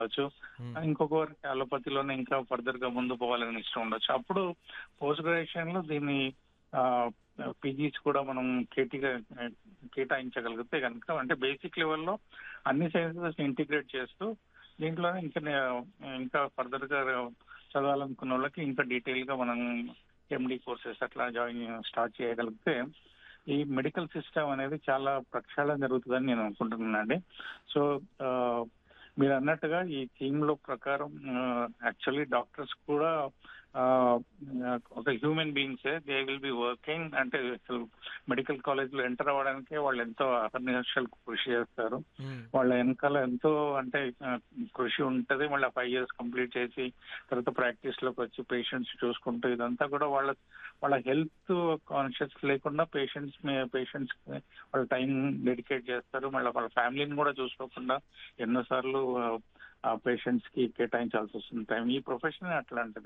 ఉండొచ్చు ఇంకొకరికి అలోపతిలోనే ఇంకా ఫర్దర్ గా ముందు పోవాలని ఇష్టం ఉండొచ్చు అప్పుడు పోస్ట్ గ్రాడ్యుయేషన్ లో దీన్ని పీజీస్ కూడా మనం కేటీగా కేటాయించగలిగితే కనుక అంటే బేసిక్ లెవెల్లో అన్ని సైన్సెస్ ఇంటిగ్రేట్ చేస్తూ దీంట్లోనే ఇంకా నే- ఇంకా ఫర్దర్ గా చదవాలనుకున్న వాళ్ళకి ఇంకా డీటెయిల్ గా మనం ఎండి కోర్సెస్ అట్లా జాయిన్ స్టార్ట్ చేయగలిగితే ఈ మెడికల్ సిస్టమ్ అనేది చాలా ప్రక్షాళన జరుగుతుందని నేను అనుకుంటున్నానండి సో ఆ, మీరు అన్నట్టుగా ఈ థీమ్ లో ప్రకారం యాక్చువల్లీ డాక్టర్స్ కూడా ఆ, ఒక human beings they will be working అంటే మెడికల్ కాలేజ్ లో ఎంటర్ అవ్వడానికి వాళ్ళు ఎంతో అహర్నిశలు కృషి చేస్తారు వాళ్ళ వెనకాల ఎంతో అంటే ఆ, కృషి ఉంటది మళ్ళీ ఫైవ్ ఇయర్స్ కంప్లీట్ చేసి తర్వాత ప్రాక్టీస్ లోకి వచ్చి పేషెంట్స్ చూసుకుంటూ ఇదంతా కూడా వాళ్ళ వాళ్ళ హెల్త్ కాన్షియస్ లేకుండా పేషెంట్స్ పేషెంట్స్ వాళ్ళ టైం డెడికేట్ చేస్తారు మళ్ళీ వాళ్ళ ఫ్యామిలీని కూడా చూసుకోకుండా ఎన్నోసార్లు ఆ పేషెంట్స్ కి కేటాయించాల్సి వస్తుంది టైం ఈ ప్రొఫెషన్ అట్లాంటిది